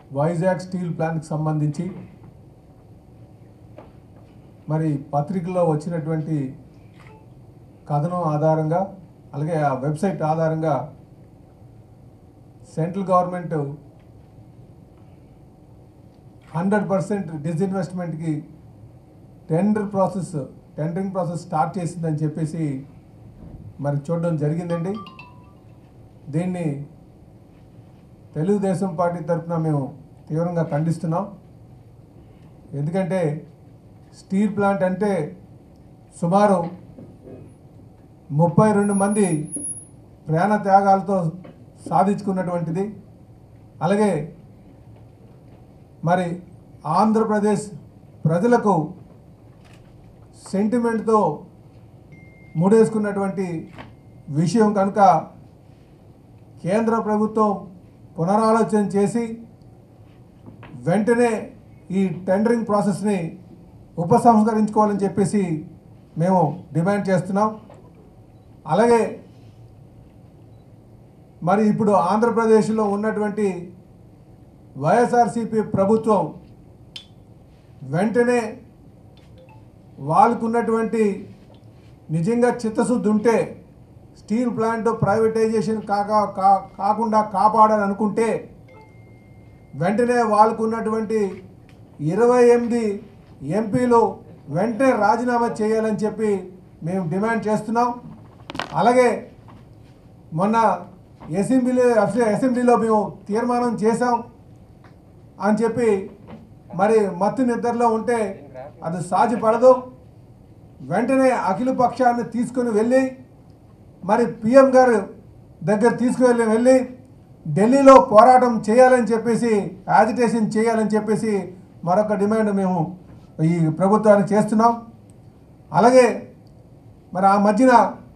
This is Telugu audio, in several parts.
వైజాగ్ స్టీల్ ప్లాంట్కి సంబంధించి మరి పత్రికల్లో వచ్చినటువంటి కథనం ఆధారంగా అలాగే ఆ వెబ్సైట్ ఆధారంగా సెంట్రల్ గవర్నమెంట్ హండ్రెడ్ పర్సెంట్ డిస్ఇన్వెస్ట్మెంట్కి tender process tendering process start చేసిందని చెప్పేసి మరి చూడడం జరిగిందండి దీన్ని తెలుగుదేశం పార్టీ తరఫున మేము తీవ్రంగా ఖండిస్తున్నాం ఎందుకంటే స్టీల్ ప్లాంట్ అంటే సుమారు ముప్పై రెండు మంది ప్రాణ త్యాగాలతో సాధించుకున్నటువంటిది అలాగే మరి ఆంధ్రప్రదేశ్ ప్రజలకు సెంటిమెంట్తో ముడేసుకున్నటువంటి విషయం కనుక కేంద్ర ప్రభుత్వం పునరాలోచన చేసి వెంటనే ఈ టెండరింగ్ ప్రాసెస్ని ఉపసంహరించుకోవాలని చెప్పేసి మేము డిమాండ్ చేస్తున్నాం అలాగే మరి ఇప్పుడు ఆంధ్రప్రదేశ్లో ఉన్నటువంటి వైఎస్ఆర్సిపి ప్రభుత్వం వెంటనే వాళ్ళకున్నటువంటి నిజంగా చిత్తశుద్ధి ఉంటే స్టీల్ ప్లాంట్ ప్రైవేటైజేషన్ కాక కా- కాకుండా కాపాడాలని అనుకుంటే వెంటనే వాళ్ళకు ఉన్నటువంటి ఇరవై ఎనిమిది ఎంపీలు వెంటనే రాజీనామా చేయాలని చెప్పి మేము డిమాండ్ చేస్తున్నాం అలాగే మొన్న అసెంబ్లీ అసెంబ్లీలో మేము తీర్మానం చేశాం అని చెప్పి మరి మత్తు నిద్రలో ఉంటే అది సాధ్యపడదు వెంటనే అఖిల పక్షాన్ని తీసుకుని వెళ్ళి మరి పిఎం గారు దగ్గర తీసుకువెళ్ళి వెళ్ళి ఢిల్లీలో పోరాటం చేయాలని చెప్పేసి యాజిటేషన్ చేయాలని చెప్పేసి మరొక డిమాండ్ మేము ఈ ప్రభుత్వానికి చేస్తున్నాం అలాగే మరి ఆ మధ్యన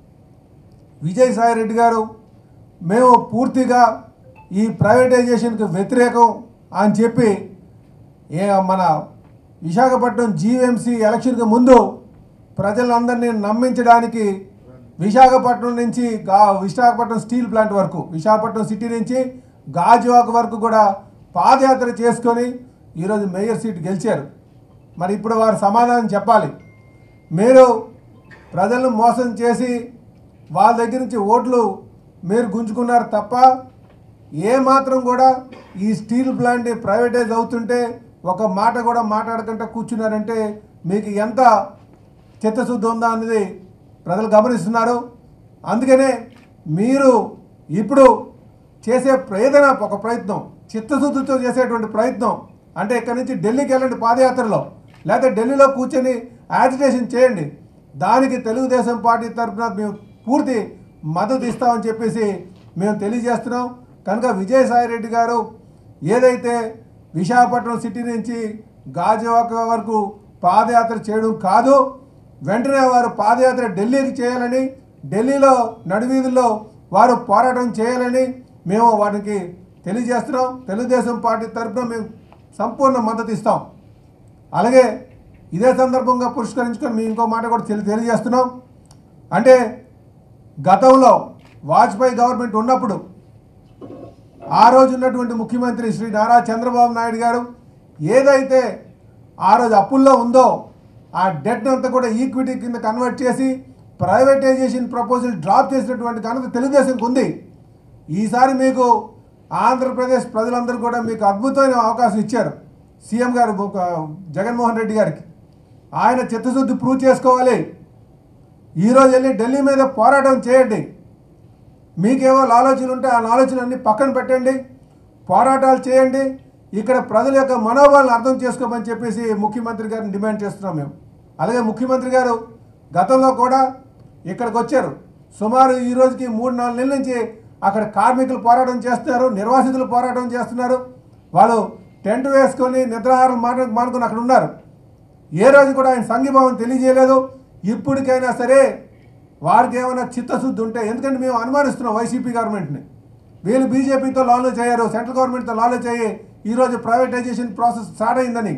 విజయసాయి రెడ్డి గారు మేము పూర్తిగా ఈ ప్రైవేటైజేషన్కి వ్యతిరేకం అని చెప్పి ఏ మన విశాఖపట్నం జీవీఎంసీ ఎలక్షన్కి ముందు ప్రజలందరినీ నమ్మించడానికి విశాఖపట్నం నుంచి గా విశాఖపట్నం స్టీల్ ప్లాంట్ వరకు విశాఖపట్నం సిటీ నుంచి గాజువాక వరకు కూడా పాదయాత్ర చేసుకొని ఈరోజు మేయర్ సీట్ గెలిచారు మరి ఇప్పుడు వారు సమాధానం చెప్పాలి మీరు ప్రజలను మోసం చేసి వాళ్ళ దగ్గర నుంచి ఓట్లు మీరు గుంజుకున్నారు తప్ప ఏ మాత్రం కూడా ఈ స్టీల్ ప్లాంట్ ప్రైవేటైజ్ అవుతుంటే ఒక మాట కూడా మాట్లాడకుండా కూర్చున్నారంటే మీకు ఎంత చిత్తశుద్ధి ఉందా అనేది ప్రజలు గమనిస్తున్నారు అందుకనే మీరు ఇప్పుడు చేసే ఏదైనా ఒక ప్రయత్నం చిత్తశుద్ధితో చేసేటువంటి ప్రయత్నం అంటే ఇక్కడి నుంచి ఢిల్లీకి వెళ్ళండి పాదయాత్రలో లేకపోతే ఢిల్లీలో కూర్చొని యాజిటేషన్ చేయండి దానికి తెలుగుదేశం పార్టీ తరఫున మేము పూర్తి మద్దతు ఇస్తామని చెప్పేసి మేము తెలియజేస్తున్నాం కనుక విజయసాయి రెడ్డి గారు ఏదైతే విశాఖపట్నం సిటీ నుంచి గాజువాక వరకు పాదయాత్ర చేయడం కాదు వెంటనే వారు పాదయాత్ర ఢిల్లీకి చేయాలని ఢిల్లీలో నడివీధుల్లో వారు పోరాటం చేయాలని మేము వాటికి తెలియజేస్తున్నాం తెలుగుదేశం పార్టీ తరఫున మేము సంపూర్ణ మద్దతు ఇస్తాం అలాగే ఇదే సందర్భంగా పురస్కరించుకొని మేము ఇంకో మాట కూడా తెలి తెలియజేస్తున్నాం అంటే గతంలో వాజ్పేయి గవర్నమెంట్ ఉన్నప్పుడు ఆ రోజు ఉన్నటువంటి ముఖ్యమంత్రి శ్రీ నారా చంద్రబాబు నాయుడు గారు ఏదైతే ఆ రోజు అప్పుల్లో ఉందో ఆ డెట్ అంతా కూడా ఈక్విటీ కింద కన్వర్ట్ చేసి ప్రైవేటైజేషన్ ప్రపోజల్ డ్రాప్ చేసినటువంటి ఘనత తెలుగుదేశంకి ఉంది ఈసారి మీకు ఆంధ్రప్రదేశ్ ప్రజలందరూ కూడా మీకు అద్భుతమైన అవకాశం ఇచ్చారు సీఎం గారు ఒక జగన్మోహన్ రెడ్డి గారికి ఆయన చిత్తశుద్ధి ప్రూవ్ చేసుకోవాలి ఈరోజు వెళ్ళి ఢిల్లీ మీద పోరాటం చేయండి మీకేవో ఆలోచనలు ఉంటే ఆ ఆలోచనలన్నీ పక్కన పెట్టండి పోరాటాలు చేయండి ఇక్కడ ప్రజల యొక్క మనోభావాలను అర్థం చేసుకోమని చెప్పేసి ముఖ్యమంత్రి గారిని డిమాండ్ చేస్తున్నాం మేము అలాగే ముఖ్యమంత్రి గారు గతంలో కూడా ఇక్కడికి వచ్చారు సుమారు ఈ రోజుకి మూడు నాలుగు నెలల నుంచి అక్కడ కార్మికులు పోరాటం చేస్తున్నారు నిర్వాసితులు పోరాటం చేస్తున్నారు వాళ్ళు టెంట్ వేసుకొని నిద్రాహారం మాట మానుకొని అక్కడ ఉన్నారు ఏ రోజు కూడా ఆయన సంఘీభావం తెలియజేయలేదు ఇప్పటికైనా సరే వారికి ఏమైనా చిత్తశుద్ధి ఉంటే ఎందుకంటే మేము అనుమానిస్తున్నాం వైసీపీ గవర్నమెంట్ని వీళ్ళు బీజేపీతో లాలో చేయరు సెంట్రల్ గవర్నమెంట్తో లాలో చేయి ఈరోజు ప్రైవేటైజేషన్ ప్రాసెస్ స్టార్ట్ అయిందని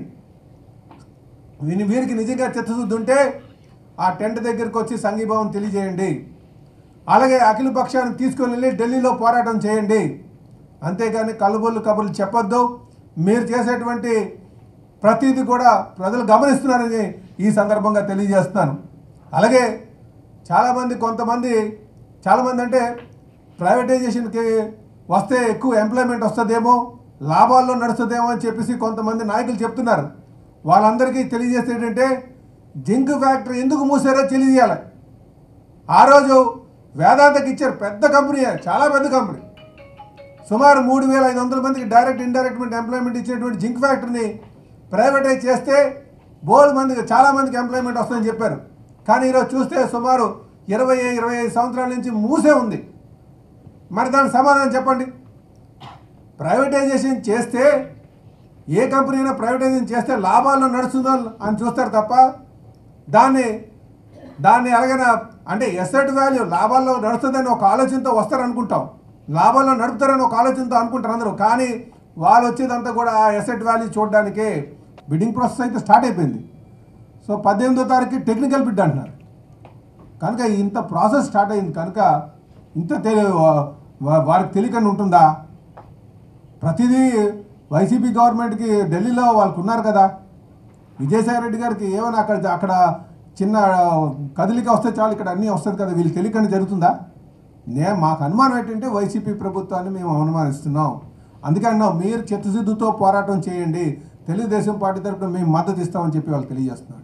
వీని వీరికి నిజంగా చిత్తశుద్ధి ఉంటే ఆ టెంట్ దగ్గరికి వచ్చి సంఘీభావం తెలియజేయండి అలాగే అఖిల పక్షాన్ని తీసుకొని వెళ్ళి ఢిల్లీలో పోరాటం చేయండి అంతేగాని కలుబొల్లు కబుర్లు చెప్పొద్దు మీరు చేసేటువంటి ప్రతిదీ కూడా ప్రజలు గమనిస్తున్నారని ఈ సందర్భంగా తెలియజేస్తున్నాను అలాగే చాలామంది కొంతమంది చాలామంది అంటే ప్రైవేటైజేషన్కి వస్తే ఎక్కువ ఎంప్లాయ్మెంట్ వస్తుందేమో లాభాల్లో నడుస్తుందేమో అని చెప్పేసి కొంతమంది నాయకులు చెప్తున్నారు వాళ్ళందరికీ తెలియజేస్తే ఏంటంటే జింక్ ఫ్యాక్టరీ ఎందుకు మూసారో తెలియజేయాలి ఆ రోజు వేదాంతకి ఇచ్చారు పెద్ద కంపెనీ చాలా పెద్ద కంపెనీ సుమారు మూడు వేల ఐదు వందల మందికి డైరెక్ట్ ఇండైరెక్ట్ ఎంప్లాయ్మెంట్ ఇచ్చేటువంటి జింక్ ఫ్యాక్టరీని ప్రైవేటైజ్ చేస్తే బోల్ మందికి చాలా మందికి ఎంప్లాయ్మెంట్ వస్తుందని చెప్పారు కానీ ఈరోజు చూస్తే సుమారు ఇరవై ఇరవై ఐదు సంవత్సరాల నుంచి మూసే ఉంది మరి దానికి సమాధానం చెప్పండి ప్రైవేటైజేషన్ చేస్తే ఏ కంపెనీ అయినా ప్రైవేటైజేషన్ చేస్తే లాభాల్లో నడుస్తుందో అని చూస్తారు తప్ప దాన్ని దాన్ని ఎలాగైనా అంటే ఎసెట్ వాల్యూ లాభాల్లో నడుస్తుందని ఒక ఆలోచనతో వస్తారనుకుంటాం లాభాల్లో నడుపుతారని ఒక ఆలోచనతో అనుకుంటారు అందరూ కానీ వాళ్ళు వచ్చేదంతా కూడా ఆ ఎసెట్ వాల్యూ చూడడానికే బిడ్డింగ్ ప్రాసెస్ అయితే స్టార్ట్ అయిపోయింది సో పద్దెనిమిదో తారీఖు టెక్నికల్ బిడ్ అంటున్నారు కనుక ఇంత ప్రాసెస్ స్టార్ట్ అయింది కనుక ఇంత తెలి వా- వా- వారికి తెలియకుండా ఉంటుందా ప్రతిదీ వైసీపీ గవర్నమెంట్కి ఢిల్లీలో వాళ్ళకు ఉన్నారు కదా విజయసాయి రెడ్డి గారికి ఏమైనా అక్కడ అక్కడ చిన్న కదలిక వస్తే చాలు ఇక్కడ అన్నీ వస్తుంది కదా వీళ్ళు తెలియకుండా జరుగుతుందా నే మాకు అనుమానం ఏంటంటే వైసీపీ ప్రభుత్వాన్ని మేము అనుమానిస్తున్నాం అందుకే అన్నాం మీరు చిత్తశుద్ధితో పోరాటం చేయండి తెలుగుదేశం పార్టీ తరఫున మేము మద్దతు ఇస్తామని చెప్పి వాళ్ళు తెలియజేస్తున్నాం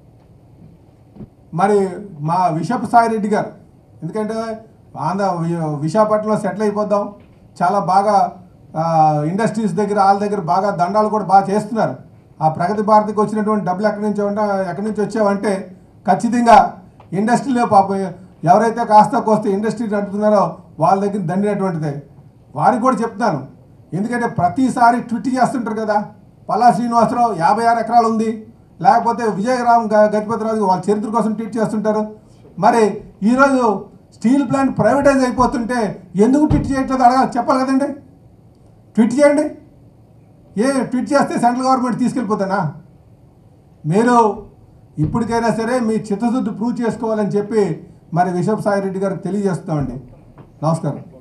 మరి మా విషపు సాయి రెడ్డి గారు ఎందుకంటే ఆంధ్ర వి- విశాఖపట్నంలో సెటిల్ అయిపోద్దాం చాలా బాగా ఆ, ఇండస్ట్రీస్ దగ్గర వాళ్ళ దగ్గర బాగా దండాలు కూడా బాగా చేస్తున్నారు ఆ ప్రగతి భారతికి వచ్చినటువంటి డబ్బులు ఎక్కడి నుంచి ఉంటా ఎక్కడి నుంచి వచ్చావంటే ఖచ్చితంగా ఇండస్ట్రీలో పాపం ఎవరైతే కాస్త కోస్తే ఇండస్ట్రీ నడుపుతున్నారో వాళ్ళ దగ్గర దండినటువంటిదే వారికి కూడా చెప్తాను ఎందుకంటే ప్రతిసారి ట్విట్ చేస్తుంటారు కదా పల్లా శ్రీనివాసరావు యాభై ఆరు ఎకరాలు ఉంది లేకపోతే విజయరామ్ గ- గజపతిరాజు వాళ్ళ చరిత్ర కోసం ట్వీట్ చేస్తుంటారు మరి ఈరోజు స్టీల్ ప్లాంట్ ప్రైవేటైజ్ అయిపోతుంటే ఎందుకు ట్వీట్ చేయట్లేదు అడగాలి చెప్పాలి కదండి ట్వీట్ చేయండి ఏ ట్వీట్ చేస్తే సెంట్రల్ గవర్నమెంట్ తీసుకెళ్ళిపోతానా మీరు ఇప్పటికైనా సరే మీ చిత్తశుద్ధి ప్రూవ్ చేసుకోవాలని చెప్పి మరి విశ్వ సాయి రెడ్డి గారికి తెలియజేస్తామండి నమస్కారం